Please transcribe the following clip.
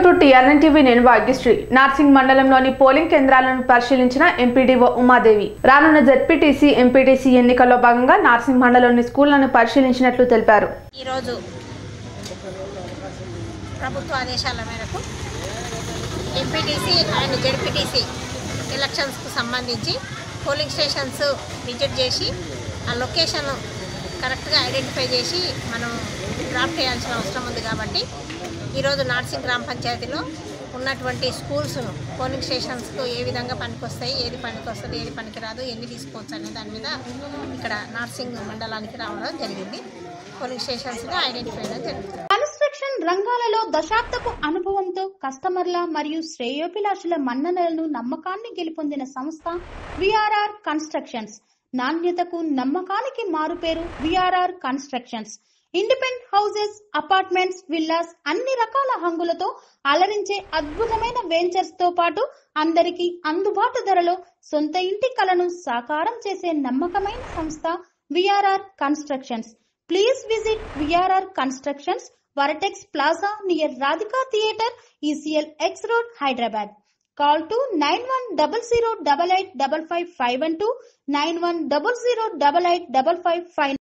to TRN TV నేను భాగ్యశ్రీ నార్సింగ్ మండలంలోని polling కేంద్రాలను పరిశీలించిన ఎంపీడీఓ ఉమాదేవి రానున్న జెడ్పీటీసీ ఎంపీటీసీ ఎన్నికల్లో భాగంగా నార్సింగ్ మండలంలోని స్కూళ్లను పరిశీలించినట్లు తెలిపారు ఈరోజు ప్రభుత్వ ఆదేశాల మేరకు ఎంపీటీసీ అండ్ జెడ్పీటీసీ ఎలక్షన్స్కు సంబంధించి పోలింగ్ స్టేషన్స్ విజిట్ చేసి ఆ లొకేషన్ కరెక్ట్గా ఐడెంటిఫై చేసి మనం డ్రాఫ్ట్ చేయాల్సిన అవసరం ఉంది కాబట్టి ఈరోజు నార్సింగ్ గ్రామ పంచాయతీలో ఉన్నటువంటి స్కూల్స్ను పోలింగ్ స్టేషన్స్కు ఏ విధంగా పనికొస్తాయి ఏది పనికొస్తుంది ఏది పనికిరాదు ఎన్ని తీసుకోవచ్చు అనే దాని మీద ఇక్కడ నార్సింగ్ మండలానికి రావడం జరిగింది పోలింగ్ స్టేషన్స్ని ఐడెంటిఫై చేయడం జరిగింది కన్స్ట్రక్షన్ రంగాలలో దశాబ్దపు అనుభవంతో కస్టమర్ల మరియు శ్రేయోభిలాషుల మన్ననలను నమ్మకాన్ని గెలుపొందిన సంస్థ విఆర్ఆర్ కన్స్ట్రక్షన్స్ నాణ్యతకు నమ్మకానికి మారుపేరు VRR constructions independent houses apartments villas అన్ని రకాల హంగులతో అలరించే అద్భుతమైన వెంచర్స్ తో పాటు అందరికీ అందుబాటు ధరలో సొంత ఇంటి కలను సాకారం చేసే నమ్మకమైన సంస్థ VRR constructions please visit VRR constructions Vertex plaza near Radhika theatre ECIL X road Hyderabad call to nine one double zero double eight double five five one two nine one double zero double eight double five five